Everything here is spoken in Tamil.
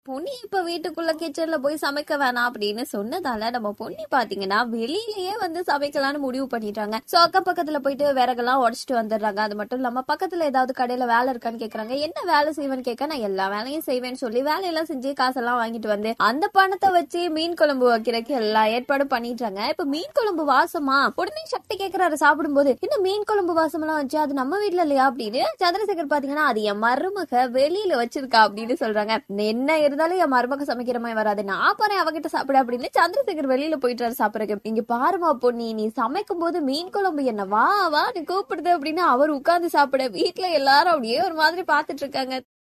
பொன்னி இப்ப வீட்டுக்குள்ள கிச்சன்ல போய் சமைக்க வேணாம் அப்படின்னு சொன்னதால நம்ம பொன்னி பாத்தீங்கன்னா வெளியிலயே வந்து சமைக்கலாம்னு முடிவு பண்ணிட்டாங்க சோ அக்கம் பக்கத்துல போயிட்டு விறகெல்லாம் உடச்சிட்டு வந்துடுறாங்க அது மட்டும் இல்லாம பக்கத்துல ஏதாவது கடையில வேலை இருக்கான்னு கேக்குறாங்க என்ன வேலை செய்வேன்னு கேட்க நான் எல்லா வேலையும் செய்வேன்னு சொல்லி வேலையெல்லாம் செஞ்சு காசெல்லாம் வாங்கிட்டு வந்து அந்த பணத்தை வச்சு மீன் குழம்பு வைக்கிறதுக்கு எல்லா ஏற்பாடும் பண்ணிட்டாங்க இப்ப மீன் குழம்பு வாசமா உடனே சக்தி கேக்குறாரு சாப்பிடும்போது என்ன மீன் குழம்பு வாசம் எல்லாம் வச்சு அது நம்ம வீட்ல இல்லையா அப்படின்னு சந்திரசேகர் பாத்தீங்கன்னா அது என் மருமக வெளியில வச்சிருக்கா அப்படின்னு சொல்றாங்க என்ன இருந்தாலும் என் மருமக சமைக்கிற மாதிரி வராது நான் போறேன் அவகிட்ட சாப்பிட அப்படின்னு சந்திரசேகர் வெளியில போயிட்டாரு சாப்பிடறதுக்கு இங்க பாருமா பொண்ணி நீ சமைக்கும் போது மீன் குழம்பு என்ன வா வா நீ கூப்பிடுது அப்படின்னு அவர் உட்கார்ந்து சாப்பிட வீட்டுல எல்லாரும் அப்படியே ஒரு மாதிரி பாத்துட்டு இருக்காங்க